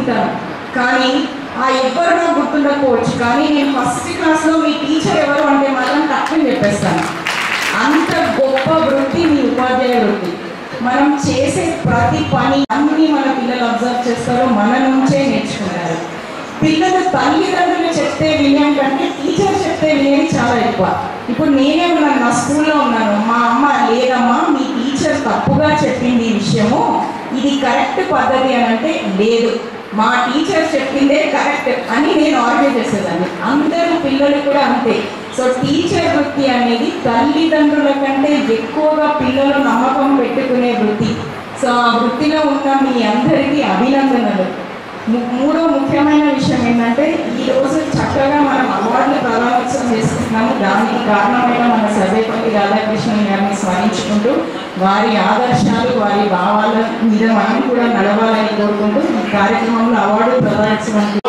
ఉంటాను కానీ ఆ ఎవ్వరు నాకు గుర్తుండకపోవచ్చు కానీ నేను ఫస్ట్ క్లాస్లో మీ టీచర్ ఎవరు అంటే మాత్రం తక్కువ చెప్పేస్తాను అంత గొప్ప వృత్తి మీ ఉపాధ్యాయ వృత్తి మనం చేసే ప్రతి పని అన్ని మన పిల్లలు అబ్జర్వ్ చేస్తారో మన నుంచే నేర్చుకుంటారు పిల్లలు తల్లిదండ్రులు చెప్తే వినయం కంటే టీచర్ చెప్తే వినేది చాలా ఎక్కువ ఇప్పుడు నేనే ఉన్నాను నా స్కూల్లో ఉన్నాను మా అమ్మ లేదమ్మా మీ టీచర్ తప్పుగా చెప్పింది ఈ విషయము ఇది కరెక్ట్ పద్ధతి అని అంటే లేదు మా టీచర్ చెప్పిందే కరెక్ట్ అని నేను ఆర్గ్యూ చేసేదాన్ని అందరూ పిల్లలు కూడా అంతే సో టీచర్ వృత్తి అనేది తల్లిదండ్రుల కంటే ఎక్కువగా పిల్లలు నమ్మకం పెట్టుకునే వృత్తి సో ఆ వృత్తిలో ఉన్న మీ అందరికీ అభినందనలు ము- మూడో ముఖ్యమైన విషయం ఏంటంటే ఈ రోజు చక్కగా మనం అవార్డులు ప్రారంభోత్సవం చేసుకుంటున్నాము దానికి కారణమైన మన సర్వేపల్లి రాధాకృష్ణన్ గారిని స్మరించుకుంటూ వారి ఆదర్శాలు వారి భావాల మీద మనం కూడా నడవాలని కోరుకుంటూ ఈ కార్యక్రమంలో అవార్డు ప్రదానోత్సవానికి